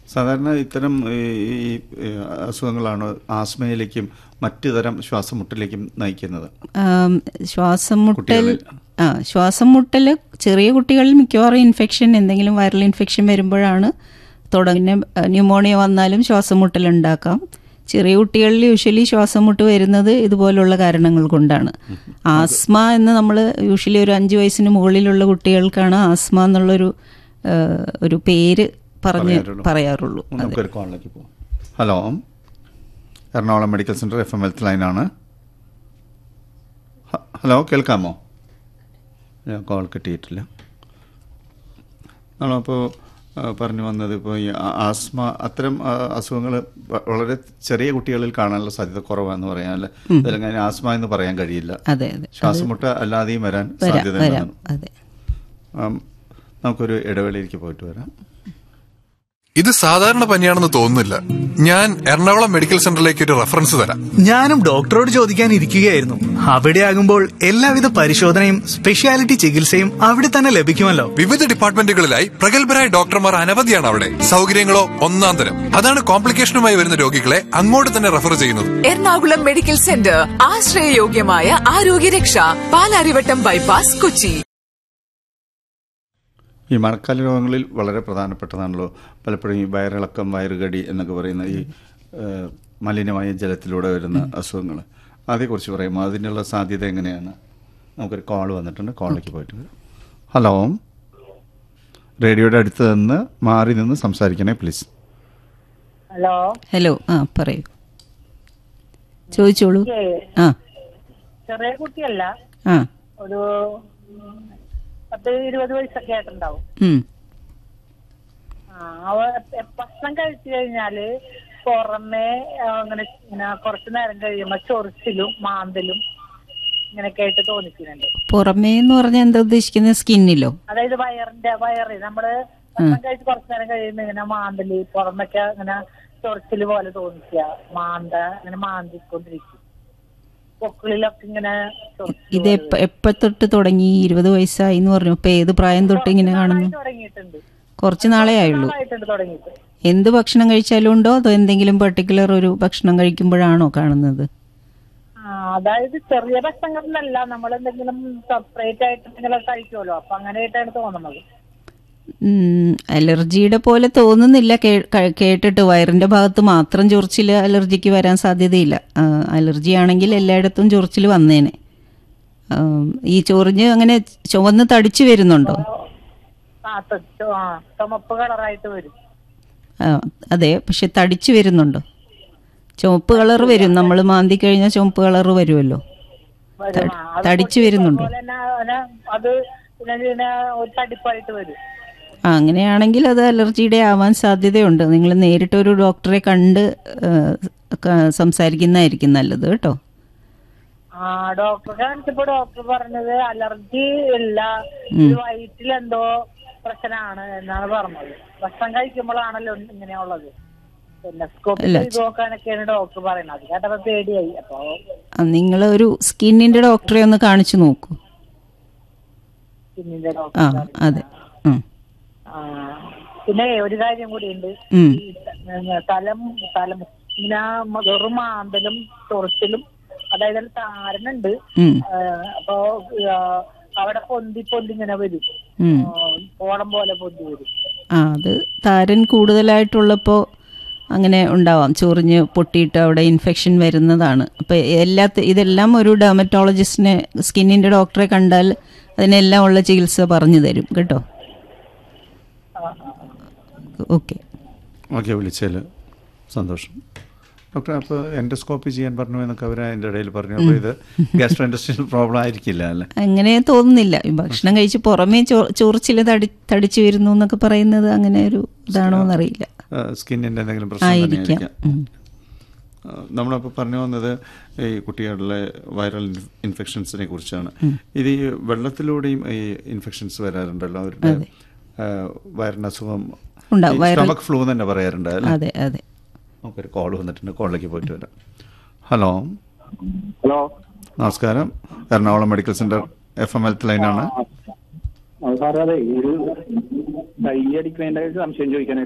സാധാരണ ഇത്തരം ഈ ഈ, ഈ അസുഖങ്ങളാണ് ആസ്മയിലേക്കും മറ്റു തരം ശ്വാസമുട്ടലിലേക്കും നയിക്കുന്നത് ആം, ശ്വാസം മുട്ടൽ കുട്ടികളിൽ. ആ ശ്വാസം മുട്ടൽ ചെറിയ കുട്ടികളിൽ മിക്കവാറും ഇൻഫെക്ഷൻ എന്തെങ്കിലും വൈറൽ ഇൻഫെക്ഷൻ വരുമ്പോഴാണ് തുടങ്ങുന്ന ന്യൂമോണിയ വന്നാലും ശ്വാസം മുട്ടൽ ഉണ്ടാക്കാം ചെറിയ കുട്ടികളിൽ യൂഷ്വലി ശ്വാസം മുട്ട് വരുന്നത് ഇതുപോലുള്ള കാരണങ്ങൾ കൊണ്ടാണ് ആസ്മ എന്ന് നമ്മൾ യൂഷ്വലി ഒരു അഞ്ച് വയസ്സിന് മുകളിലുള്ള കുട്ടികൾക്കാണ് ആസ്മ എന്നുള്ളൊരു ആ, ഒരു പേര് പറഞ്ഞ് പറയാറുള്ളൂ. പറയാറുള്ളൂ നമുക്കൊരു കോളിലേക്ക് പോകാം hello Ernakulam medical centre F M health ലൈനാണ് ഹ- ഹലോ കേൾക്കാമോ ഞാൻ കോൾ കിട്ടിയിട്ടില്ല നമ്മളപ്പോൾ പറഞ്ഞു വന്നത് ഇപ്പോൾ ഈ ആ- ആസ്മ അത്തരം അസുഖങ്ങൾ വളരെ ചെറിയ കുട്ടികളിൽ കാണാനുള്ള സാധ്യത കുറവാന്ന് പറയാം അല്ലെ അല്ലെങ്കിൽ അതിന് ആസ്മ എന്ന് പറയാൻ കഴിയില്ല അതെ അതെ ശ്വാസമുട്ട അല്ലാതെയും വരാൻ വരാം സാധ്യത വരാം ഉണ്ടെന്ന്. അതെ ആം, നമുക്കൊരു ഇടവേളയിലേക്ക് പോയിട്ട് വരാം ഇത് സാധാരണ പനിയാണെന്ന് തോന്നുന്നില്ല ഞാൻ എറണാകുളം മെഡിക്കൽ സെന്ററിലേക്ക് ഒരു റെഫറൻസ് തരാം ഞാനും ഡോക്ടറോട് ചോദിക്കാൻ ഇരിക്കുകയായിരുന്നു അവിടെ ആകുമ്പോൾ എല്ലാവിധ പരിശോധനയും സ്പെഷ്യാലിറ്റി ചികിത്സയും അവിടെ തന്നെ ലഭിക്കുമല്ലോ വിവിധ ഡിപ്പാർട്ട്മെന്റുകളിലായി പ്രഗത്ഭരായ ഡോക്ടർമാർ അനവധിയാണ് അവിടെ സൗകര്യങ്ങളോ ഒന്നാം തരം അതാണ് കോംപ്ലിക്കേഷനുമായി വരുന്ന രോഗികളെ അങ്ങോട്ട് തന്നെ റെഫർ ചെയ്യുന്നത് എറണാകുളം മെഡിക്കൽ സെന്റർ ആശ്രയയോഗ്യമായ ആരോഗ്യരക്ഷ പാലാരിവട്ടം ബൈപ്പാസ് കൊച്ചി ഈ മഴക്കാല രോഗങ്ങളിൽ വളരെ പ്രധാനപ്പെട്ടതാണല്ലോ പലപ്പോഴും ഈ വയറിളക്കം വയറുകടി എന്നൊക്കെ പറയുന്ന ഈ ഏഹ്, മലിനമായ ജലത്തിലൂടെ വരുന്ന അസുഖങ്ങൾ അതേക്കുറിച്ച് പറയുമ്പോൾ അതിനുള്ള സാധ്യത എങ്ങനെയാണ് നമുക്കൊരു കോൾ വന്നിട്ടുണ്ട് കോളിലേക്ക് പോയിട്ട് വരാം ഹലോ റേഡിയോയുടെ അടുത്ത് നിന്ന് മാറി നിന്ന് സംസാരിക്കണേ പ്ലീസ് ഹലോ ഹലോ ആ പറയൂ ചോദിച്ചോളൂ ഏ, ആ ചെറിയ കുട്ടിയല്ല ആ ഒരു പത്ത് ഇരുപത് വയസ്സൊക്കെ ആയിട്ടുണ്ടാവും ഉം. ആ അവ എ- ഭക്ഷണം കഴിച്ചു കഴിഞ്ഞാല് പുറമേ ആ, അങ്ങനെ ഇങ്ങനെ കുറച്ചു നേരം കഴിയുമ്പോ ചൊറിച്ചിലും മാന്തലും ഇങ്ങനെയൊക്കെ ആയിട്ട് തോന്നിക്കുന്നുണ്ട് പുറമേ എന്ന് പറഞ്ഞാൽ എന്താ ഉദ്ദേശിക്കുന്നത് സ്കിന്നിലോ അതായത് വയറിന്റെ വയറ് നമ്മള് ഭക്ഷണം കഴിച്ച് കുറച്ചു നേരം കഴിയുമ്പോ ഇങ്ങനെ മാന്തല് പുറമൊക്കെ ഇങ്ങനെ ചൊറിച്ചില് പോലെ തോന്നിക്കുക മാന്ത ഇങ്ങനെ മാന്തിക്കൊണ്ടിരിക്കും പൊക്കിളിലൊക്കെ ഇങ്ങനെ ചൊറിച്ചില് ഇത് എപ്പ എപ്പ തൊട്ട് തുടങ്ങി ഇരുപത് വയസ്സായി എന്ന് പറഞ്ഞു ഇപ്പൊ ഏത് പ്രായം തൊട്ട് ഇങ്ങനെ കാണുന്നു നാളായിട്ട് തുടങ്ങിയിട്ടുണ്ട് കുറച്ച് നാളേ ആയുള്ളൂ നാളായിട്ടുണ്ട് തുടങ്ങിയിട്ട് എന്ത് ഭക്ഷണം കഴിച്ചാലും ഉണ്ടോ അതോ എന്തെങ്കിലും പെർട്ടിക്കുലർ ഒരു ഭക്ഷണം കഴിക്കുമ്പോഴാണോ കാണുന്നത് ആ, അതായത് ചെറിയ ഭക്ഷണങ്ങളിലല്ല നമ്മൾ എന്തെങ്കിലും സെപ്പറേറ്റ് ആയിട്ട് എന്തെങ്കിലും കഴിക്കുമല്ലോ അപ്പൊ അങ്ങനെ ആയിട്ടാണ് തോന്നുന്നത് ഉം, അലർജിയുടെ പോലെ തോന്നുന്നില്ല കേ- ക- കേട്ടിട്ട് വയറിന്റെ ഭാഗത്ത് മാത്രം ചൊറിച്ചിൽ അലർജിക്ക് വരാൻ സാധ്യതയില്ല ആ, അലർജി ആണെങ്കിൽ എല്ലായിടത്തും ചൊറിച്ചിൽ വന്നേനെ ആം, ഈ ചൊറിഞ്ഞ് അങ്ങനെ ചുവന്ന് തടിച്ചു വരുന്നുണ്ടോ ആ ത- ചു- ആ, ചുമപ്പ് കളറായിട്ട് വരും ആ, അതെ പക്ഷെ തടിച്ചു വരുന്നുണ്ടോ ചുവപ്പ് കളർ വരും നമ്മൾ മാന്തി കഴിഞ്ഞാൽ ചുവപ്പ് കളർ വരുമല്ലോ വരും. ആ, അത് തടിച്ചു വരുന്നുണ്ടോ അതുപോലെ തന്നെ അതിന് അത് പിന്നെ ഇതിനെ ഒരു തടിപ്പായിട്ട് വരും ആ അങ്ങനെയാണെങ്കിൽ അത് അലർജിയുടെ ആവാൻ സാധ്യതയുണ്ട് നിങ്ങൾ നേരിട്ട് ഒരു ഡോക്ടറെ കണ്ട് ആ, ക- സംസാരിക്കുന്നതായിരിക്കും നല്ലത് കേട്ടോ ആ ഡോക്ടറെ കാണിച്ചപ്പോ ഡോക്ടർ പറഞ്ഞത് അലർജി ഇല്ല വയറ്റിലെന്തോ പ്രശ്നമാണ് എന്നാണ് പറഞ്ഞത് ഭക്ഷണം കഴിക്കുമ്പോഴാണല്ലോ ഇങ്ങനെയുള്ളത് പിന്നെ സ്കോപ്പ് അല്ല, ചെയ്ത് നോക്കാനൊക്കെയാണ് ഡോക്ടർ പറയുന്നത് അത് കേട്ടപ്പോ പേടിയായി അപ്പൊ നിങ്ങൾ ഒരു സ്കിന്നിന്റെ ഡോക്ടറെ ഒന്ന് കാണിച്ചു നോക്കൂ പിന്നിന്റെ ആ ഡോക്ടർ അതെ ഉം. ആ, പിന്നെ ഒരു കാര്യം കൂടിയുണ്ട് ഉം. ഈ ത- തലം തലം ഇങ്ങനെ മ- വെറും മാന്തലും ചൊറിച്ചിലും അതായത് അതിൽ താരനുണ്ട് ഉം. ആ, അപ്പൊ ആ, അവിടെ പൊന്തി പൊന്തി ഇങ്ങനെ വരും ഉം. ആ, ഓളം പോലെ പൊന്തി വരും ആ അത് താരൻ കൂടുതലായിട്ടുള്ളപ്പോൾ അങ്ങനെ ഉണ്ടാവാം ചൊറിഞ്ഞ് പൊട്ടിയിട്ട് അവിടെ ഇൻഫെക്ഷൻ വരുന്നതാണ് അപ്പോൾ എല്ലാ ഇതെല്ലാം ഒരു ഡെർമറ്റോളജിസ്റ്റിനെ സ്കിന്നിൻ്റെ ഡോക്ടറെ കണ്ടാൽ അതിനെല്ലാം ഉള്ള ചികിത്സ പറഞ്ഞു തരും കേട്ടോ ഓക്കെ ഓക്കെ വിളിച്ചതിൽ സന്തോഷം ഡോക്ടർ അപ്പോൾ എൻഡോസ്കോപ്പി ചെയ്യാൻ പറഞ്ഞു എന്നൊക്കെ അവർ അതിൻ്റെ ഇടയിൽ പറഞ്ഞു അപ്പോൾ ഇത് ഗ്യാസ്ട്രോ ഇൻഡസ്ട്രിയൽ പ്രോബ്ലം ആയിരിക്കില്ല അല്ലേ അങ്ങനെ തോന്നുന്നില്ല ഈ ഭക്ഷണം കഴിച്ച് പുറമേ ചൊ ചൊറിച്ചിൽ തടി തടിച്ചു വരുന്നു എന്നൊക്കെ പറയുന്നത് അങ്ങനെ ഒരു ഇതാണോ എന്നറിയില്ല സ്കിന്നിൻ്റെ എന്തെങ്കിലും പ്രശ്നം ആയിരിക്കാം തന്നെയായിരിക്കാം ഉം. ആ, നമ്മളപ്പോൾ പറഞ്ഞു വന്നത് ഈ കുട്ടികളിലെ വൈറൽ ഇൻഫെക്ഷൻസിനെ കുറിച്ചാണ് ഇത് ഈ വെള്ളത്തിലൂടെയും ഈ ഇൻഫെക്ഷൻസ് വരാറുണ്ടല്ലോ അവരുടെ ആ, വയറിന് അസുഖം ഉണ്ടാവും. viral- സ്റ്റമക് ഫ്ലൂ തന്നെ പറയാറുണ്ട് അല്ലേ അതെ അതെ നമുക്കൊരു കോൾ വന്നിട്ടുണ്ട് കോളിലേക്ക് പോയിട്ട് വരാം ഹലോ ഹലോ നമസ്കാരം Ernakulam medical centre F M health ലൈനാണ് സാറേ അതെ ഒരു കൈ അടിക്കുന്നതിന്റെ സംശയം ചോദിക്കാനായിട്ട്